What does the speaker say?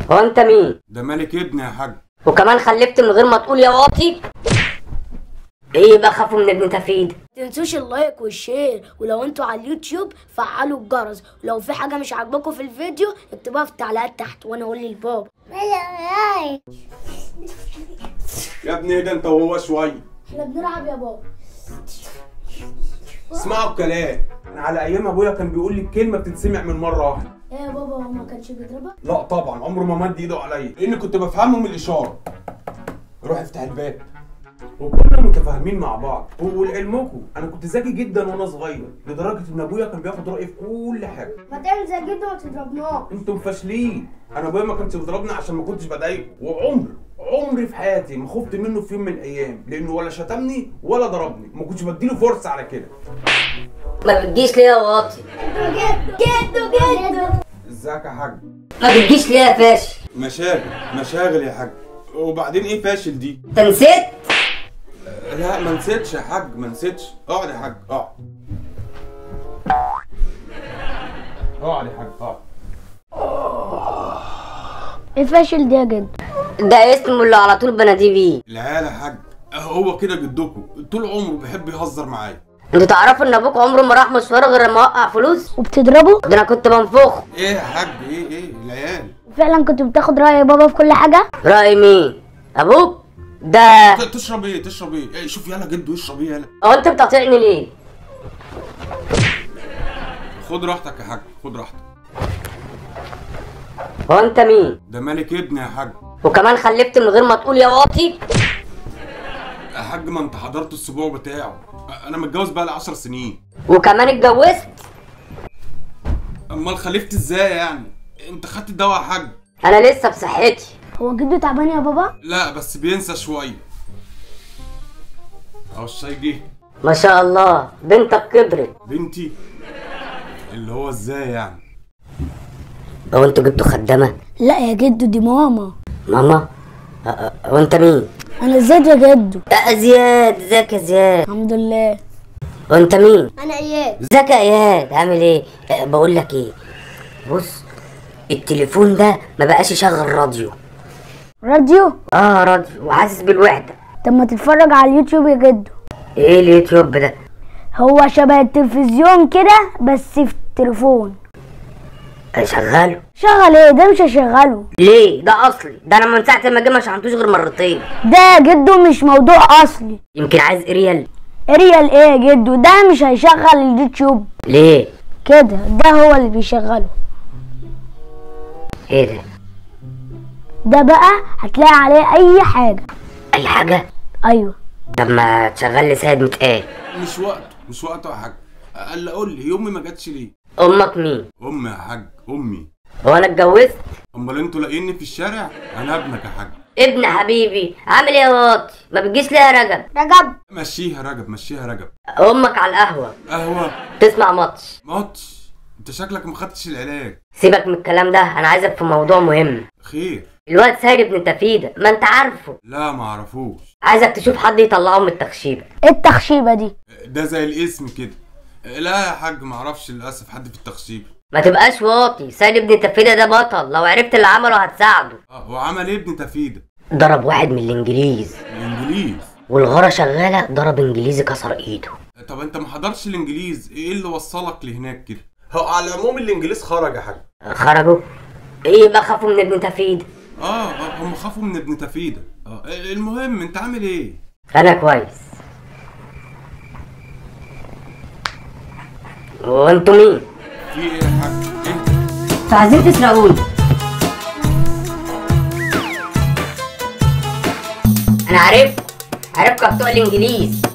هو انت مين ده مالك ابني يا حاج وكمان خلفت من غير ما تقول يا واطي ايه بقى خافوا من ابن تفيد تنسوش اللايك والشير ولو انتوا على اليوتيوب فعلوا الجرس ولو في حاجه مش عاجباكم في الفيديو اكتبوها في التعليقات تحت وانا اقول للبابا يا ابني ايه ده انت وهو شويه احنا بنلعب يا بابا اسمعوا الكلام انا على ايام ابويا كان بيقول لي الكلمه بتتسمع من مره واحده ايه يا بابا هو ما كانش بيضربك لا طبعا عمره ما مد ايده عليا لان كنت بفهمه من الاشاره روح افتح الباب وكنا متفاهمين مع بعض ولعلمكم انا كنت ذكي جدا وانا صغير لدرجه ان ابويا كان بياخد رايي في كل حاجه ما تعمل زي جدا ما تضربناش انتم فاشلين انا ابويا ما كانش بيضربني عشان ما كنتش بضايقه وعمر عمري في حياتي ما خفت منه في يوم من الايام لانه ولا شتمني ولا ضربني ما كنتش بديله فرصه على كده ما بتجيش ليه يا واطي جدو جدو ازيك يا حاج ما بتجيش ليه يا فاشل مشاغل مشاغل يا حاج وبعدين ايه فاشل دي انت نسيت لا ما نسيتش يا حاج ما نسيتش اقعد يا حاج اقعد اقعد يا حاج اقعد ايه فاشل دي يا جدو ده اسمه اللي على طول بناديه بيه العيال يا حاج هو كده جدكم طول عمره بيحب يهزر معايا انتوا تعرفوا ان ابوك عمره ما راح مشوار غير لما وقع فلوس وبتضربه ده انا كنت بنفخه ايه يا حاج ايه ايه العيال فعلا كنت بتاخد راي بابا في كل حاجه رأي مين ابوك ده ت- تشرب ايه تشرب ايه, إيه شوف يلا جدو اشرب ايه يلا هو انت بتقاطعني ليه خد راحتك يا حاج خد راحتك هو انت مين ده مالك ابني يا حاج وكمان خلفت من غير ما تقول يا واطي يا حاج ما انت حضرت السبوع بتاعه انا متجوز بقى لي 10 سنين وكمان اتجوزت امال خلفت ازاي يعني انت خدت الدواء يا حاج انا لسه بصحتي هو جدو تعبان يا بابا لا بس بينسى شويه اهو الشاي جه ما شاء الله بنتك كبرت بنتي اللي هو ازاي يعني هو انتوا جبتوا خدامه لا يا جدو دي ماما ماما أ- أ- هو انت مين انا ازيك يا جدو لا زياد ازيك يا زياد الحمد لله هو انت مين انا اياد ازيك يا اياد عامل ايه أه، بقول لك ايه بص التليفون ده ما بقاش يشغل راديو راديو اه راديو وحاسس بالوحده طب ما تتفرج على اليوتيوب يا جدو ايه اليوتيوب ده هو شبه التلفزيون كده بس في التليفون اشغله شغل ايه ده مش هشغله ليه ده اصلي ده انا من ساعه ما جه ما شحنتوش غير مرتين ده يا جدو مش موضوع اصلي يمكن عايز اريال ريال ايه يا جدو ده مش هيشغل اليوتيوب ليه كده ده هو اللي بيشغله ايه ده ده بقى هتلاقي عليه اي حاجه اي حاجه ايوه طب ما تشغل لي سيد متقال مش وقته مش وقته يا حاج قال قول لي امي ما جاتش ليه امك مين امي يا حاج امي هو انا اتجوزت امال انتوا لاقيني في الشارع انا ابنك يا حاج ابن حبيبي عامل ايه يا واطي ما بتجيش ليه يا رجب رجب مشيها رجب مشيها رجب امك على القهوه قهوه تسمع ماتش ماتش انت شكلك ما خدتش العلاج سيبك من الكلام ده انا عايزك في موضوع مهم خير الواد سيد ابن تفيدة ما انت عارفه لا ما اعرفوش عايزك تشوف حد يطلعه من التخشيبه ايه التخشيبه دي ده زي الاسم كده لا يا حاج ما اعرفش للاسف حد في التخشيب ما تبقاش واطي سيد ابن تفيدة ده بطل لو عرفت اللي عمله هتساعده اه وعمل ايه ابن تفيده ضرب واحد من الانجليز الانجليز والغارة شغالة ضرب انجليزي كسر ايده طب انت ما حضرتش الانجليز ايه اللي وصلك لهناك كده هو على العموم الانجليز خرج يا حاج خرجوا ايه بقى خافوا من ابن تفيدة اه آه، هم خافوا من ابن تفيده اه المهم انت عامل ايه انا كويس وانتوا مين؟ في ايه يا حاج انت انتوا عايزين تسرقوني انا عرفت عرفت بتوع الانجليز